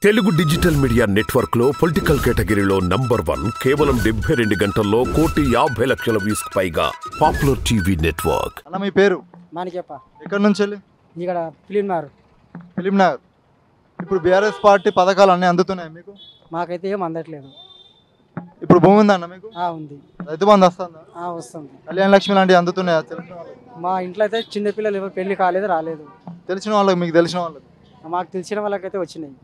Telugu digital media network లో political కేటగిరీలో number one కేవలం డెబ్బై రెండు గంటల్లో కోటి యాభై లక్షల వ్యూస్ పైగా పాపులర్ టీవీ నెట్వర్క్ అన్న మీ పేరు మానికెప్ప ఎక్కడి నుంచి వెళ్ళి ఇక్కడ ఫిలింనార్ ఫిలిం నగర్ ఇప్పుడు బీఆర్ఎస్ పార్టీ పథకాలు అన్నీ అందుతున్నాయి మీకు మాకైతే ఏం అందట్లేదు ఇప్పుడు భూమి ఉందా అన్న మీకు ఆ, ఉంది రైతు బంధు వస్తుందా ఆ, వస్తుంది కళ్యాణ లక్ష్మి లాంటివి అందుతున్నాయా తెలిసిన వాళ్ళకి మా ఇంట్లో అయితే చిన్నపిల్లలు ఎవరు పెళ్లి కాలేదు రాలేదు తెలిసిన వాళ్ళకి మీకు తెలిసిన వాళ్ళకి మాకు తెలిసిన వాళ్ళకైతే వచ్చినాయి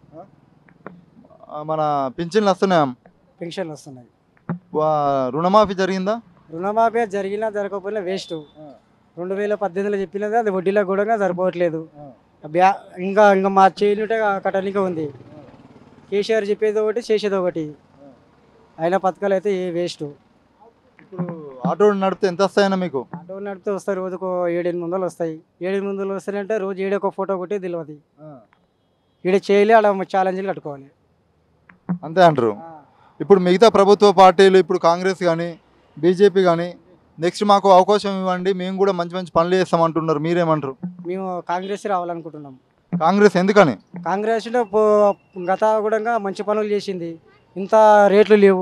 ఆ, మన పింఛన్లు వస్తున్నాయా పెన్షన్లు వస్తున్నాయి వా- రుణమాఫీ జరిగిందా రుణమాఫీ జరిగినా జరగకపోయినా వేస్ట్ రెండు వేల పద్దెనిమిదిలో చెప్పినది అది వడ్డీలో కూడా సరిపోవట్లేదు బ్యా ఇంకా ఇంకా మా చేయనుంటే కట్టనికే ఉంది కేసీఆర్ చెప్పేది ఒకటి చేసేది ఒకటి అయినా పథకాలు అయితే వేస్ట్ ఇప్పుడు ఆటో నడిపితే ఎంత వస్తాయన్న మీకు ఆటో నడిపితే వస్తాయి రోజుకు ఏడెనిమిది వందలు వస్తాయి ఏడెనిమిది వందలు వస్తాయంటే రోజు ఏడు ఒక ఫోటో కొట్టి తెలియదు ఈడ చేయలే అలా ఛాలెంజ్లు కట్టుకోవాలి అంతే అంటారు ఇప్పుడు మిగతా ప్రభుత్వ పార్టీలు ఇప్పుడు కాంగ్రెస్ కానీ బీజేపీ కానీ నెక్స్ట్ మాకు అవకాశం ఇవ్వండి మేము కూడా మంచి మంచి పనులు చేస్తామంటున్నారు మీరేమంటారు మేము కాంగ్రెస్ రావాలనుకుంటున్నాం కాంగ్రెస్ ఎందుకని కాంగ్రెస్ అంటే పో- గత కూడా మంచి పనులు చేసింది ఇంత రేట్లు లేవు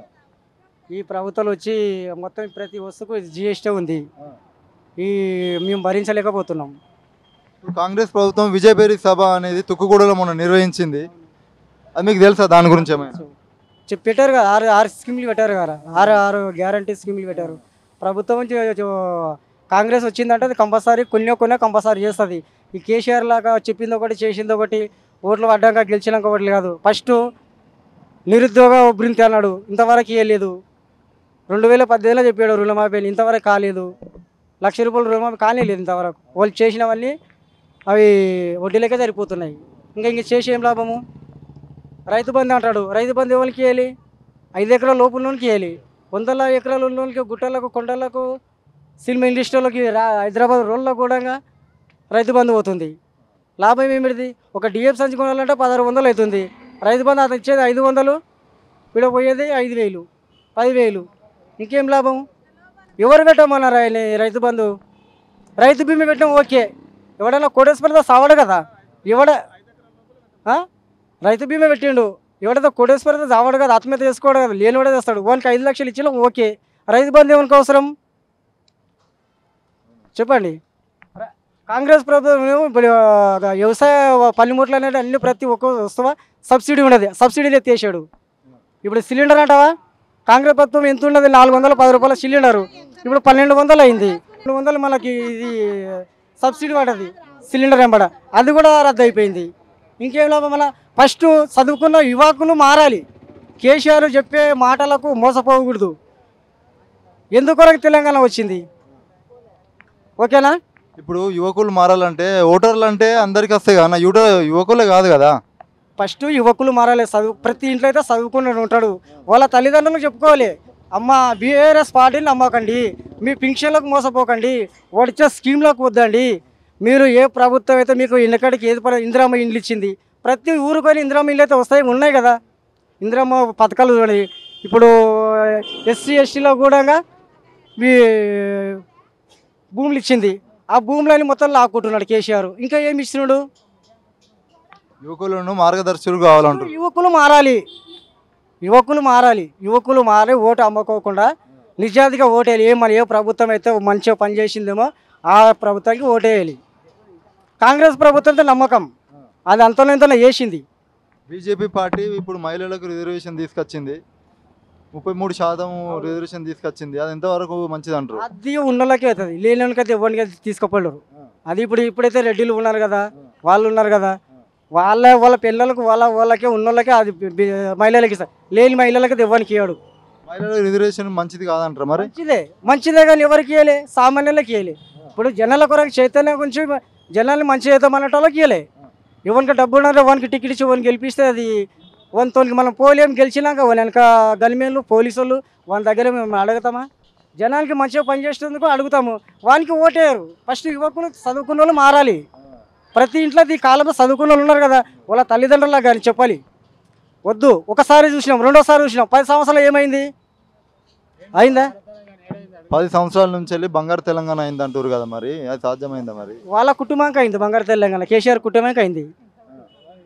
ఈ ప్రభుత్వాలు వచ్చి మొత్తం ప్రతి వస్తువుకు జిఎస్టీ ఉంది ఈ మేము భరించలేకపోతున్నాం ఇప్పుడు కాంగ్రెస్ ప్రభుత్వం విజయభేరి సభ అనేది తుక్కుగూడలో మొన్న నిర్వహించింది అది మీకు తెలుసా దాని గురించి ఏమైనా చెప్ పెట్టారు కదా ఆరు ఆరు స్కీమ్లు పెట్టారు కదా ఆరు ఆరు గ్యారంటీ స్కీమ్లు పెట్టారు ప్రభుత్వం నుంచి చ- కాంగ్రెస్ వచ్చిందంటే అది కంపల్సరీ కొన్ని కొన్ని కంపల్సరీ చేస్తుంది ఈ కేసీఆర్ లాగా చెప్పింది ఒకటి చేసింది ఒకటి ఓట్లు పడ్డాక గెలిచినాక ఒకటి కాదు ఫస్ట్ నిరుద్యోగ ఉభృంతి అన్నాడు ఇంతవరకు ఇవ్వలేదు రెండు వేల పద్దెనిమిదిలో చెప్పాడు రుణమాఫీ అని, ఇంతవరకు కాలేదు లక్ష రూపాయలు రుణమాఫీ కాలేదు ఇంతవరకు వాళ్ళు చేసినవన్నీ అవి వడ్డీలకే సరిపోతున్నాయి ఇంకా ఇంక చేసి ఏం లాభము రైతు బంధు అంటాడు రైతు బంధు ఎవరికి ఇవ్వాలి ఐదు ఎకరాల లోపలకి ఇవ్వాలి వందల ఎకరాల ఉన్నోళ్ళకి గుట్టలకు కొండలకు సినిమా ఇండస్ట్రీలోకి రా హైదరాబాద్ రోడ్లో కూడా రైతు బంధు పోతుంది లాభం ఏమిటిది ఒక డిఎఫ్ సంచి కొనాలంటే పదహారు వందలు అవుతుంది రైతు బంధు అతను ఇచ్చేది ఐదు వందలు వీడ పోయేది ఐదు వేలు పదివేలు ఇంకేం లాభం ఎవరు పెట్టమన్నారు ఆయన ఈ రైతు బంధు రైతు బీమా పెట్టడం ఓకే ఎవడైనా కోటేశ్వరతో సావడు కదా ఎవడ ఆ? రైతు బీమా పెట్టిండు ఎవడైతే కోటేశ్వరతో చావడు కదా ఆత్మహత్య చేసుకోవడం కదా లేనివాడే చేస్తాడు వానికి ఐదు లక్షలు ఇచ్చినా ఓకే రైతు బంధు ఏమనుకో అవసరం చెప్పండి ర- కాంగ్రెస్ ప్రభుత్వం ఏమో ఇప్పుడు ఆ, వ్యవసాయ పనిముట్లు అనేది అన్ని ప్రతి ఒక్క వస్తువు సబ్సిడీ ఉన్నది సబ్సిడీలు ఎత్తేసాడు ఇప్పుడు సిలిండర్ అంటావా కాంగ్రెస్ ప్రభుత్వం ఎంత ఉన్నది నాలుగు వందల పది రూపాయల సిలిండరు ఇప్పుడు పన్నెండు వందలు అయింది రెండు వందలు మనకి ఇది సబ్సిడీ పడ్డది సిలిండర్ ఎంబడ అది కూడా రద్దు అయిపోయింది ఇంకేం లాభం మన ఫస్ట్ చదువుకున్న యువకులు మారాలి కేసీఆర్ చెప్పే మాటలకు మోసపోకూడదు ఎందుకొరకు తెలంగాణ వచ్చింది ఓకేనా ఇప్పుడు యువకులు మారాలంటే ఓటర్లు అంటే అందరికి వస్తాయి కదా యువ యువకులే కాదు కదా ఫస్ట్ యువకులు మారాలి చదువు ప్రతి ఇంట్లో అయితే చదువుకున్నాడు ఉంటాడు వాళ్ళ తల్లిదండ్రులకు చెప్పుకోవాలి అమ్మ బీఆర్ఎస్ పార్టీని నమ్మకండి మీ పింఛన్లకు మోసపోకండి వచ్చే స్కీమ్లకు వద్దండి మీరు ఏ ప్రభుత్వం అయితే మీకు ఎన్నకడికి ఏది పడ ఇందిరామ్మ ఇండ్లు ఇచ్చింది ప్రతి ఊరుకొని ఇందిరామ్మ ఇండ్లు అయితే వస్తాయి ఉన్నాయి కదా ఇందిరామ్మ పథకాలు చూడండి ఇప్పుడు ఎస్సీ ఎస్టీలో కూడా మీ భూములు ఇచ్చింది ఆ భూములని మొత్తం లాక్కుంటున్నాడు కేసీఆర్ ఇంకా ఏమి ఇస్తున్నాడు యువకులను మార్గదర్శకులు కావాలంటారు యువకులు మారాలి యువకులు మారాలి యువకులు మారి ఓటు అమ్ముకోకుండా నిజాయితీగా ఓటేయాలి ఏ మన ఏ ప్రభుత్వం అయితే మంచిగా పనిచేసిందేమో ఆ ప్రభుత్వానికి ఓటేయాలి కాంగ్రెస్ ప్రభుత్వంతో నమ్మకం అది అంతలో ఇంతలో వేసింది బీజేపీ పార్టీ ఇప్పుడు మహిళలకు రిజర్వేషన్ తీసుకొచ్చింది ముప్పై మూడు శాతం రిజర్వేషన్ తీసుకొచ్చింది అది ఎంతవరకు మంచిది అంటారు అది ఉన్నోళ్ళకే అవుతుంది లేని వాళ్ళకైతే ఎవరికి తీసుకుపోలేరు అది ఇప్పుడు ఇప్పుడైతే రెడ్డిలు ఉన్నారు కదా వాళ్ళు ఉన్నారు కదా వాళ్ళ వాళ్ళ పిల్లలకు వాళ్ళ వాళ్ళకే ఉన్నోళ్ళకే అది బి- బి- మహిళలకి ఇస్తారు లేని మహిళలకి ఎవరికి ఇవ్వడు మహిళలకు రిజర్వేషన్ మంచిది కాదంటారు మరి మంచిదే మంచిదే కానీ ఎవరికి ఇవ్వలే సామాన్యులకు ఇవ్వలే ఇప్పుడు జనాల కొరకు చైతన్యం గురించి జనాల్ని మంచి చేద్దామన్నట్టు వాళ్ళకి ఇవ్వలే ఎవరికి డబ్బు ఉన్నారో వానికి టికెట్ ఇచ్చి వానికి గెలిపిస్తే అది వానితోనికి మనం పోలేం గెలిచినాక వాని వెనక గనిమేలు పోలీసు వాళ్ళు వాని దగ్గర మేము అడుగుతామా జనానికి మంచిగా పనిచేసేందుకు అడుగుతాము వానికి ఓటేయరు ఫస్ట్ యువకులు చదువుకున్న వాళ్ళు మారాలి ప్రతి ఇంట్లో ఈ కాలంలో చదువుకున్న వాళ్ళు ఉన్నారు కదా వాళ్ళ తల్లిదండ్రులకు కానీ చెప్పాలి వద్దు ఒకసారి చూసినాం రెండోసారి చూసినాం పది సంవత్సరాలు ఏమైంది అయిందా పది సంవత్సరాల నుంచి వెళ్ళి బంగారు తెలంగాణ అయింది అంటారు కదా మరి అది సాధ్యమైందా మరి వాళ్ళ కుటుంబానికి అయింది బంగారు తెలంగాణ కేసీఆర్ కుటుంబానికి అయింది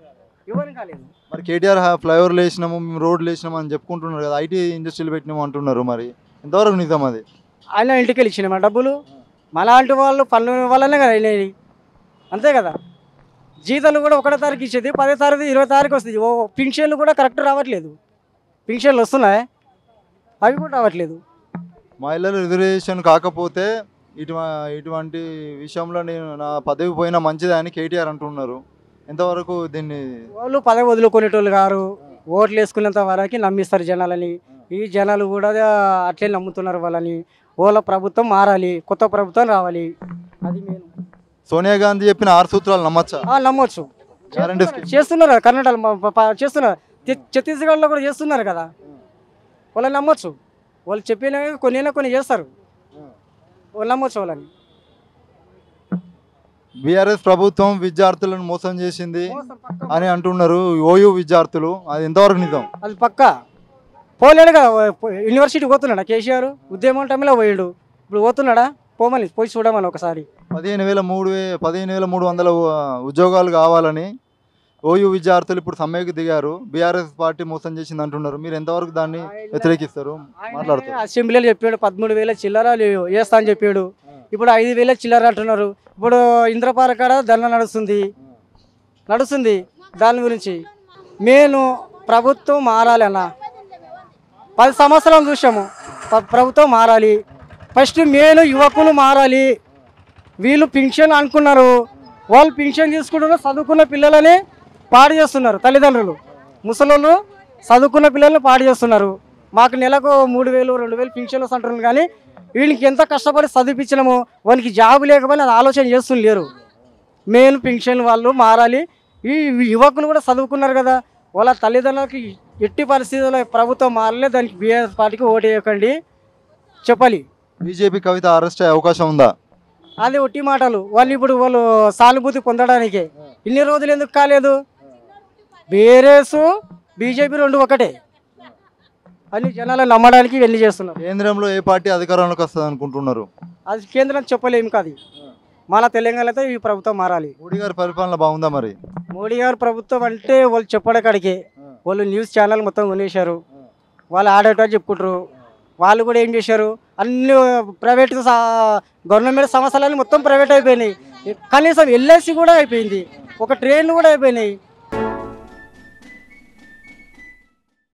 ఎవరికి కాలేదు మరి కేటీఆర్ హా- ఫ్లైఓవర్లు వేసినాము మేము రోడ్లు వేసినాము అని చెప్పుకుంటున్నారు కదా ఐటీ ఇండస్ట్రీలు పెట్టినాము అంటున్నారు మరి ఎంతవరకు నిజం అది ఆయన ఇంటికి వెళ్ళి ఇచ్చినామా డబ్బులు మలాంటి వాళ్ళు పనులు వల్లనే కదా అయినాయి అంతే కదా జీతాలు కూడా ఒకటో తారీఖు ఇచ్చేది పదో తారీఖు ఇరవై తారీఖు వస్తుంది ఓ పింఛన్లు కూడా కరెక్ట్ రావట్లేదు పింఛన్లు వస్తున్నాయి అవి కూడా రావట్లేదు మహిళలు రిజర్వేషన్ కాకపోతే ఇటు ఇటువంటి విషయంలో నేను నా పదవి పోయినా మంచిదే అని కేటీఆర్ అంటున్నారు ఎంతవరకు దీన్ని వాళ్ళు పదవి వదులుకునేటోళ్ళు గారు ఓట్లు వేసుకునేంత వరకు నమ్మిస్తారు జనాలని ఈ జనాలు కూడా అట్లే నమ్ముతున్నారు వాళ్ళని వాళ్ళ ప్రభుత్వం మారాలి కొత్త ప్రభుత్వం రావాలి అది నేను సోనియా గాంధీ చెప్పిన ఆరు సూత్రాలు నమ్మచ్చా నమ్మొచ్చు గ్యారంటీ స్కీమ్ చేస్తున్నారు కదా కర్ణాటక ప- ప- చేస్తున్నారు ఛ- ఛత్తీస్గఢ్లో కూడా చేస్తున్నారు కదా వాళ్ళని నమ్మొచ్చు వాళ్ళు చెప్పిన కొన్ని కొన్ని చేస్తారు వాళ్ళు నమ్మొచ్చు వాళ్ళని బీఆర్ఎస్ ప్రభుత్వం విద్యార్థులను మోసం చేసింది అని అంటున్నారు ఓయూ విద్యార్థులు అది ఎంతవరకు నిజం అది పక్క పోలేడు కదా పో- యూనివర్సిటీ పోతున్నాడా కేసీఆర్ ఉద్యమం టైంలో పోయాడు ఇప్పుడు పోతున్నాడా పోమని పోయి చూడమని ఒకసారి పదిహేను వేల మూడు వే పదిహేను వేల మూడు వందల ఉ- ఉద్యోగాలు కావాలని ఓయూ విద్యార్థులు ఇప్పుడు సమ్మెకు దిగారు బీఆర్ఎస్ పార్టీ మోసం చేసింది అంటున్నారు మీరు ఎంతవరకు దాన్ని వ్యతిరేకిస్తారు మాట్లాడతారు ఆయన అసెంబ్లీలో చెప్పాడు పదమూడు వేల చిల్లర లే- వేస్తా అని చెప్పాడు ఇప్పుడు ఐదు వేల చిల్లర అంటున్నారు ఇప్పుడు ఇంద్రపాల కాడ ధర్నా నడుస్తుంది నడుస్తుంది దాని గురించి నేను ప్రభుత్వం మారాలి అన్న పది సంవత్సరాలు చూసాము ప్ర- ప్రభుత్వం మారాలి ఫస్ట్ మేలు యువకులు మారాలి వీళ్ళు పింఛన్ అనుకున్నారు వాళ్ళు పింఛన్ తీసుకుంటున్నారు చదువుకున్న పిల్లలని పాడు చేస్తున్నారు తల్లిదండ్రులు ముసలోళ్ళు చదువుకున్న పిల్లల్ని పాడు చేస్తున్నారు మాకు నెలకు మూడు వేలు రెండు వేలు పింఛన్ అంటున్నారు కానీ వీళ్ళకి ఎంత కష్టపడి చదివించినామో వాళ్ళకి జాబ్ లేకపోయినా అది ఆలోచన చేస్తున్నారు లేరు మెయిన్ పింఛన్ వాళ్ళు మారాలి ఈ యువకులు కూడా చదువుకున్నారు కదా వాళ్ళ తల్లిదండ్రులకి ఎట్టి పరిస్థితుల్లో ప్రభుత్వం మారలే దానికి బీఆర్ఎస్ పార్టీకి ఓటు వేయకండి చెప్పాలి బీజేపీ కవిత అరెస్ట్ అయ్యే అవకాశం ఉందా అది ఒట్టి మాటలు వాళ్ళు ఇప్పుడు వాళ్ళు సానుభూతి పొందడానికే ఇన్ని రోజులు ఎందుకు కాలేదు బీఆర్ఎస్ బీజేపీ రెండు ఒకటే అన్ని జనాలు నమ్మడానికి వెళ్ళి చేస్తున్నారు కేంద్రంలో ఏ పార్టీ అధికారంలోకి వస్తుంది అనుకుంటున్నారు అది కేంద్రం చెప్పలేము కాదు మన తెలంగాణ అయితే ఈ ప్రభుత్వం మారాలి మోడీ గారి పరిపాలన బాగుందా మరి మోడీ గారు ప్రభుత్వం అంటే వాళ్ళు చెప్పడకాడికే వాళ్ళు న్యూస్ ఛానల్ మొత్తం కొనేశారు వాళ్ళు ఆడేటో చెప్పుకుంటారు వాళ్ళు కూడా ఏం చేశారు అన్ని ప్రైవేట్ గవర్నమెంట్ సంస్థలన్నీ మొత్తం ప్రైవేట్ అయిపోయినాయి కనీసం ఎల్ఐసి కూడా అయిపోయింది ఒక ట్రైన్ కూడా అయిపోయినాయి